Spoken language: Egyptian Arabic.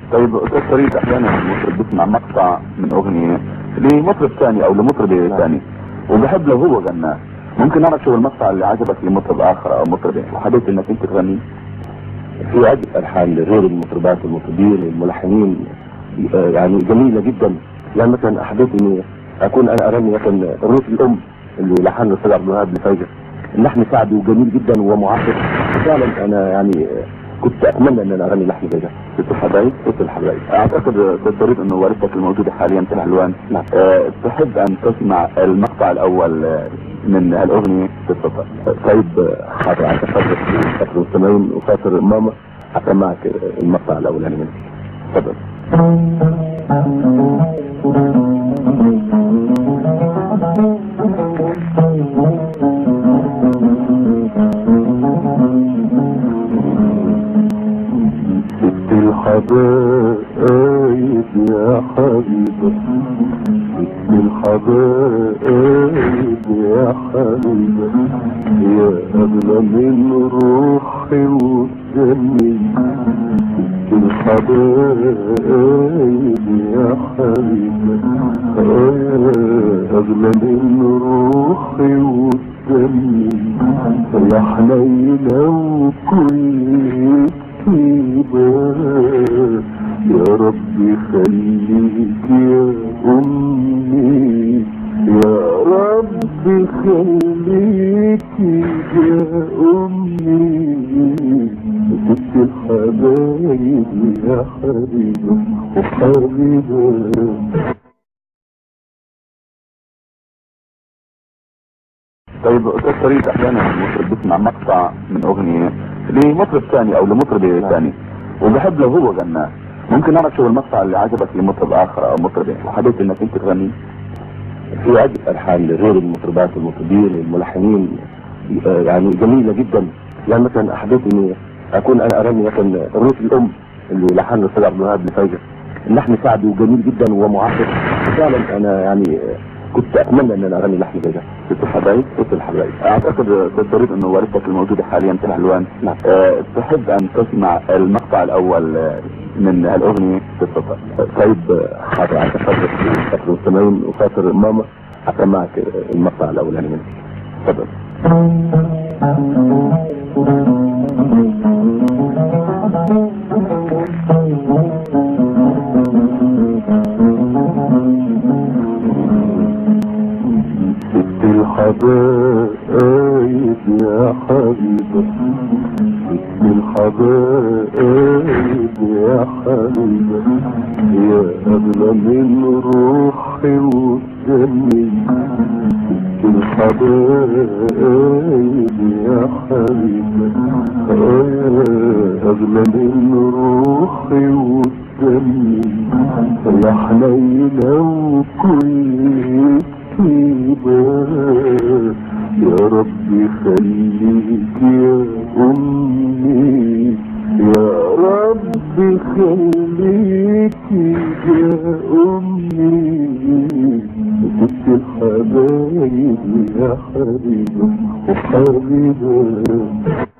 طيب استاذ فريد احيانا المطرب بيسمع مقطع من اغنيه لمطرب ثاني او لمطرب ثاني وبحب لو هو غناه ممكن نعرف شو المقطع اللي عجبك لمطرب اخر او مطرب وحبيت انك انت تغنيه في عدة ألحان لغير المطربات والمطربين والملحنين آه، يعني جميلة جدا يعني مثلا حبيت إني أكون أنا أغني مثلا الروس الأم اللي لحن الأستاذ عبد الوهاب لفايزة اللحن سعدي وجميل جدا ومعاصر فعلا أنا يعني آه، كنت أتمنى إن أنا أغني لحن زي ده ست الحبايب ست الحبايب اعتقد استاذ فريد انه والدتك الموجوده حاليا في الحلوان نعم. أه تحب ان تسمع المقطع الاول آه، من الاغنيه تتفضل طيب آه، حاضر عشان خاطر خاطر المستمعين وخاطر ماما هسمعك آه، المقطع الأولاني منه تفضل ست الحبايب يا حبيبة ست الحبايب يا حبيبة يا أغلى من روحي ودمي ست الحبايب يا حبيبة يا أغلى من روحي ودمي يا حنينة وكل طيبة يا رب خليك يا أمي يا رب خليك يا أمي ست الحبايب يا حبيبة وحبيبة طيب استاذ فريد احيانا المطرب بيسمع مقطع من اغنيه لمطرب ثاني او لمطرب ثاني وبحب لو هو غناه ممكن نعرف شو المقطع اللي عجبك لمطرب اخر او مطرب وحبيت انك انت تغنيه في عدة ألحان لغير المطربات والمطربين والملحنين آه، يعني جميلة جدا يعني مثلا حبيت إني أكون أنا أغني مثلا الروس الأم اللي لحن الأستاذ عبد الوهاب لفايزة اللحن سعدي وجميل جدا ومعاصر فعلا أنا يعني آه، كنت أتمنى إن أنا أغني لحن زي ده ست الحبايب ست الحبايب اعتقد استاذ فريد انه والدتك الموجوده حاليا في الحلوان نعم. أه تحب ان تسمع المقطع الاول آه، من الاغنيه تتفضل طيب آه، حاضر عشان خاطر خاطر المستمعين وخاطر ماما هسمعك آه، المقطع الأولاني منه تفضل ست الحبايب يا حبيبة ست الحبايب يا حبيبة يا أغلى من روحي ودمي ست الحبايب يا حبيبة يا أغلى من روحي ودمي يا حنينة وكل طيبة يا رب خليك يا أمي يا رب خليك يا أمي ست الحبايب يا حبيبة وحبيبة